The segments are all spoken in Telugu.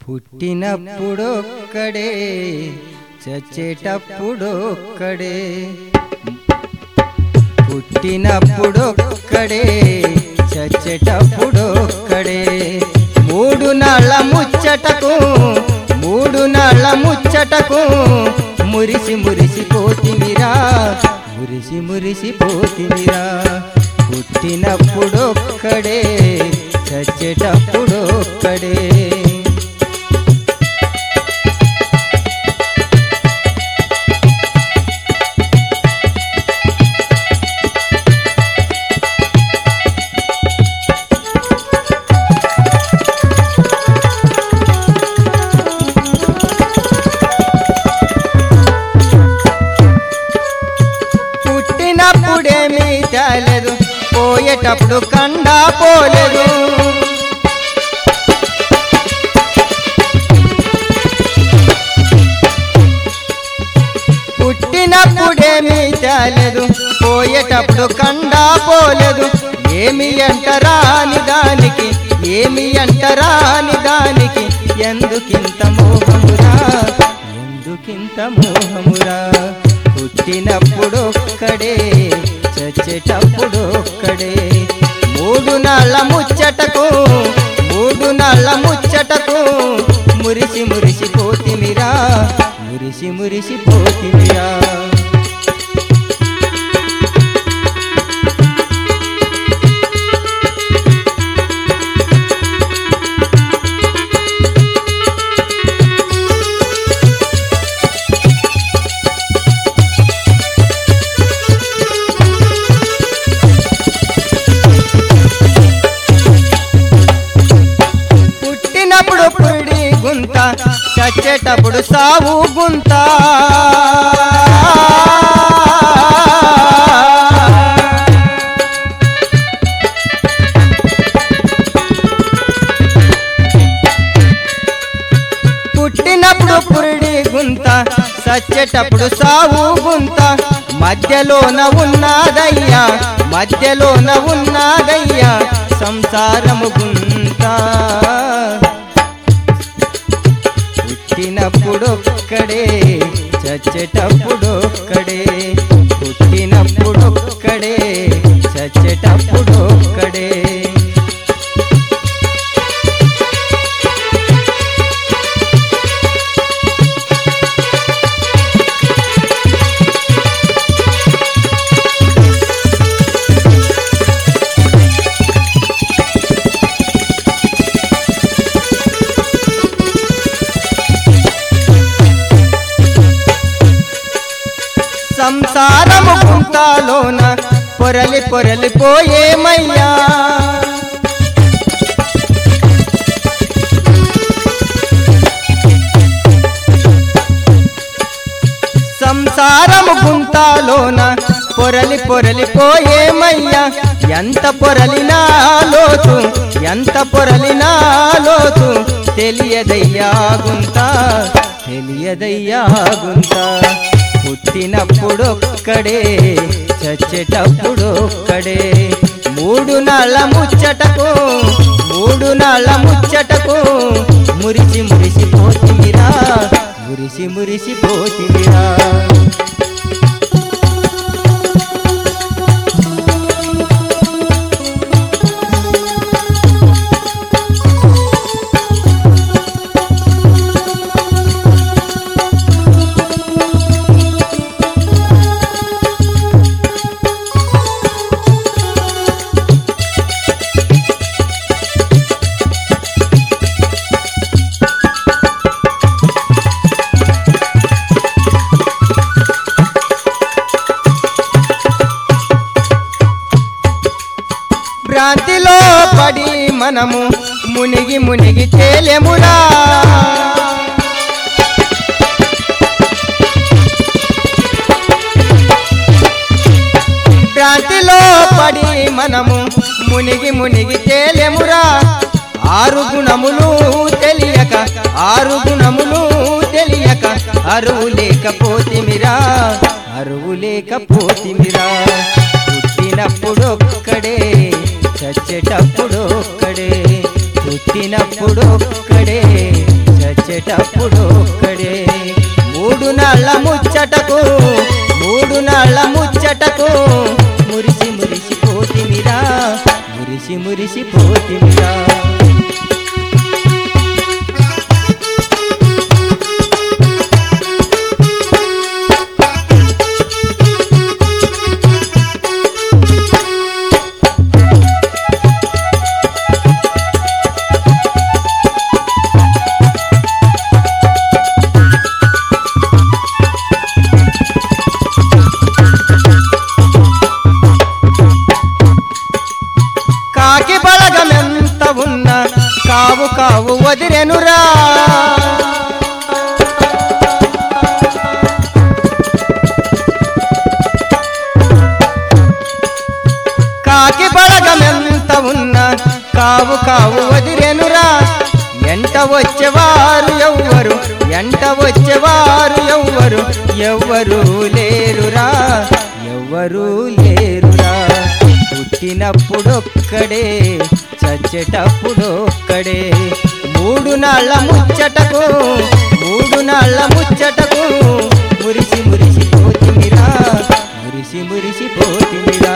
పుట్టినప్పుడొక్కడే చచ్చేటప్పుడొక్కడే పుట్టినప్పుడొక్కడే చచ్చేటప్పుడొక్కడే మూడు నాళ్ళ ముచ్చటకు మూడు నాళ్ళ ముచ్చటకు మురిసి మురిసి పోతిమిరా మురిసి మురిసి పోతిమిరా పుట్టినప్పుడొక్కడే చచ్చేటప్పుడొక్కడే పుట్టినప్పుడేమీ తేలేదు పోయేటప్పుడు కండా పోలేదు పుట్టినప్పుడేమీ తేలేదు పోయేటప్పుడు కండా పోలేదు ఏమి అంటరాని దానికి ఏమి అంటరాని దానికి ఎందుకింత మోహమురా ఎందుకింత మోహమురా పుట్టినప్పుడు ఒక్కడే చచ్చేటప్పుడు ఒక్కడే మూడు నాళ్ళ ముచ్చటకు మూడు నాళ్ళ ముచ్చటకు మురిసి మురిసి పోతిమిరా మురిసి మురిసి పోతిమిరా పుట్టినప్పుడు పుడి గుంత చచ్చేటప్పుడు సావు గుంత పుట్టినప్పుడు పురిడి గుంత సచ్చేటప్పుడు సావు గుంత మధ్యలోన ఉన్నదయ్యా మధ్యలోన ఉన్నదయ్యా సంసారము గుంత పుట్టినప్పుడొక్కడే చచ్చేటప్పుడొక్కడే పుట్టినప్పుడొక్కడే చచ్చేటప్పుడొక్కడే సంసారము గుంతాలోన పొరలి పొరలి పోయేమయ్యా సంసారము గుంతాలోన పొరలి పొరలి పోయేమయ్యా ఎంత పొరలినా లోతు ఎంత పొరలినా లోతు తెలియదయ్యా గుంత తెలియదయ్యా గుంత పుట్టినప్పుడొక్కడే చచ్చేటప్పుడొక్కడే మూడు నాళ్ళ ముచ్చటకు మూడు నాళ్ళ ముచ్చటకు మురిసి మురిసి పోతిమిరా మురిసి మురిసి పోతిమిరా భ్రాంతిలో పడి మనము మునిగి మునిగి తేలెమురా భ్రాంతిలో పడి మనము మునిగి మునిగి తేలెమురా ఆరు గుణములు తెలియక ఆరు గుణములు తెలియక అరువు లేకపోతిమిరా అరువు లేకపోతిమిరా పుట్టినప్పుడు ఒక్కడే చచ్చేటప్పుడు ఒక్కడే పుట్టినప్పుడు ఒక్కడే ముచ్చటకు మూడు నాళ్ళ ముచ్చటకు మురిసి మురిసి పోతిమిరా మురిసి మురిసి పోతిమిరా కాకి బలగమెంత ఉన్నా కావు కావు వదిరెనురా కాకి బలగమెంత ఉన్నా కావు కావు వదిరెనురా ఎంట వచ్చేవారు ఎవ్వరు ఎంట వచ్చేవారు ఎవ్వరు ఎవ్వరు లేరురా ఎవ్వరు లేరురా పుట్టినప్పుడొక్కడే చచ్చేటప్పుడొక్కడే మూడు నాళ్ళ ముచ్చటకు మూడు నాళ్ళ ముచ్చటకు మురిసి మురిసి పోతిమిరా మురిసి మురిసి పోతిమిరా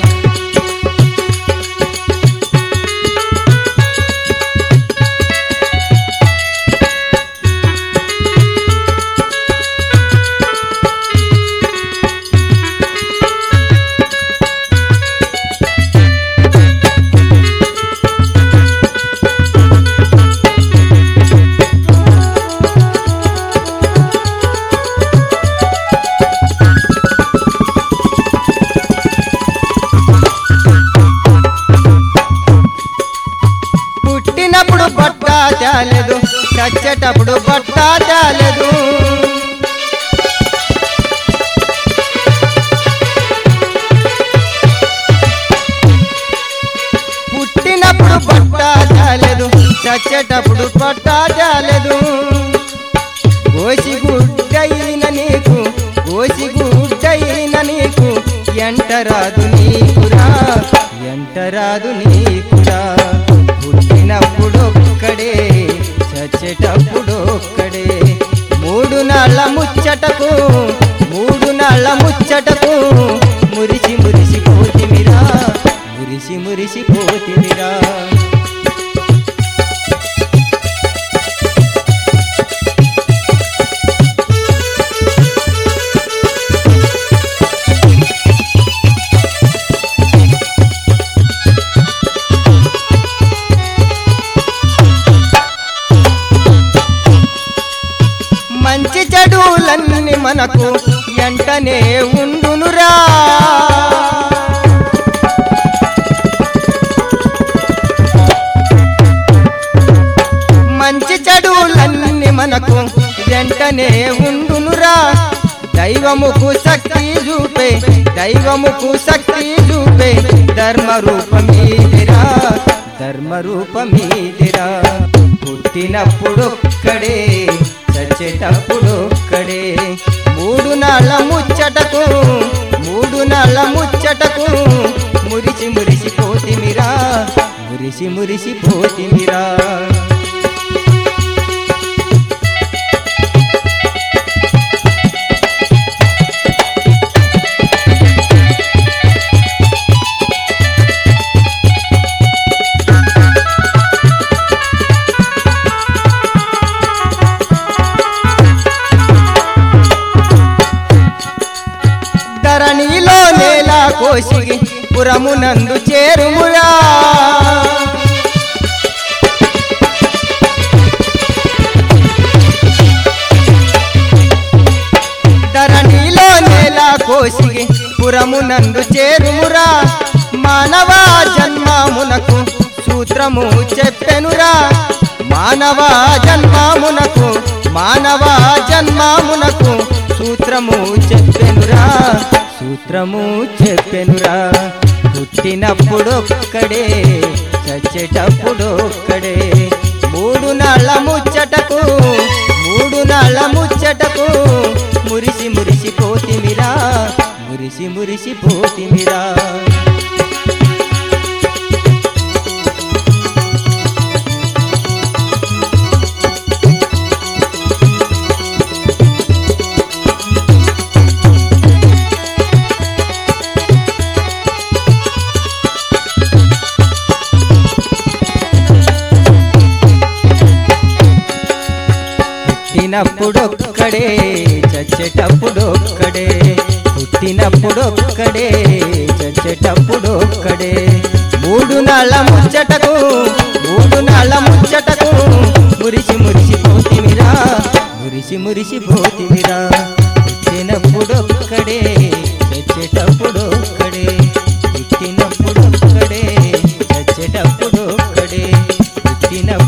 పుట్టినప్పుడు బట్ట తేలేదు చచ్చేటప్పుడు బట్ట తేలేదు పుట్టినప్పుడు బట్ట తేలేదు చచ్చేటప్పుడు బట్ట తేలేదు గోసి గుడ్డైన నీకు గోసి గుడ్డైన నీకు ఎంటరాదు నీకురా ఎంటరాదు నీకురా పుట్టినప్పుడు ఒక్కడే చచ్చేటప్పుడు ఒక్కడే మూడు నాళ్ళ ముచ్చటకు మూడు నాళ్ళ ముచ్చటకు మురిసి మురిసి పోతిమిరా మురిసి మురిసి పోతిమిరా మంచి చెడులన్నీ మనకు ఎంటనే ఉండునురా మంచి చెడులన్నీ మనకు వెంటనే ఉండునురా దైవముకు శక్తి చూపే దైవముకు శక్తి చూపే ధర్మ రూపమీదిరా ధర్మ రూపమీదిరా పుట్టినప్పుడు ఒక్కడే చచ్చేటప్పుడు ఒక్కడే మూడు నాళ్ళ ముచ్చటకు మూడు నాళ్ళ ముచ్చటకు మురిసి మురిసి పోతిమిరా మురిసి మురిసి పోతిమిరా ధరణిలో నేల కోసిగి పురమునందు చేరుమురా ధరణిలో నేల కోసిగి పురమునందు చేరుమురా మానవ జన్మమునకు సూత్రము చెప్పెనురా మానవ జన్మమునకు మానవ జన్మమునకు సూత్రము చెప్పెనురా సూత్రము చెప్పెనురా పుట్టినప్పుడు ఒక్కడే చచ్చేటప్పుడు ఒక్కడే మూడు నాళ్ళ ముచ్చటకు మూడు నాళ్ళ ముచ్చటకు మురిసి మురిసి పోతిమిరా మురిసి మురిసి పోతిమిరా పుట్టినప్పుడొక్కడే చచ్చేటప్పుడొక్కడే పుట్టినప్పుడొక్కడే చచ్చేటప్పుడొక్కడే మూడు నాళ్ళ ముచ్చటకు మూడు నాళ్ళ ముచ్చటకు మురిసి మురిసి పోతిమిరా మురిసి మురిసి పోతిమిరా పుట్టినప్పుడొక్కడే చచ్చేటప్పుడొక్కడే పుట్టినప్పుడొక్కడే చచ్చేటప్పుడొక్కడే పుట్టిన